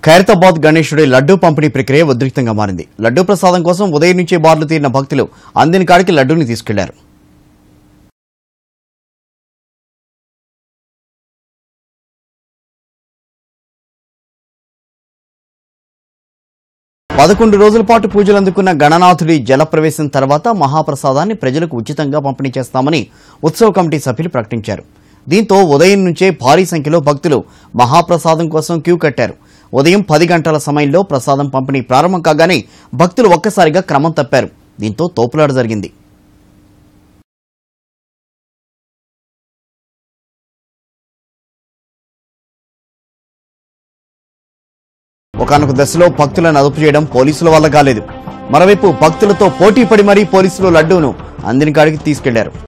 ఖైరతాబాద్ గణేశుడి లడ్డూ పంపిణీ ప్రక్రియ ఉద్రిక్తంగా మారింది లడ్డూ ప్రసాదం కోసం ఉదయం నుంచే బార్లు తీరిన భక్తులు అందిన కాడికి లడ్డూని తీసుకెళ్లారు పదకొండు రోజుల పాటు పూజలు అందుకున్న గణనాథుడి జలప్రవేశం తర్వాత మహాప్రసాదాన్ని ప్రజలకు ఉచితంగా పంపిణీ చేస్తామని ఉత్సవ కమిటీ సభ్యులు ప్రకటించారు దీంతో ఉదయం నుంచే భారీ సంఖ్యలో భక్తులు మహాప్రసాదం కోసం క్యూ కట్టారు ఉదయం పది గంటల సమయంలో ప్రసాదం పంపిణీ ప్రారంభం కాగానే భక్తులు ఒక్కసారిగా క్రమం తప్పారు దీంతో తోపులాట జరిగింది ఒకనొక దశలో భక్తులను అదుపు చేయడం పోలీసుల వల్ల కాలేదు మరోవైపు భక్తులతో పోటీ పడి మరీ పోలీసులు లడ్డూను అందిన కాడికి తీసుకెళ్లారు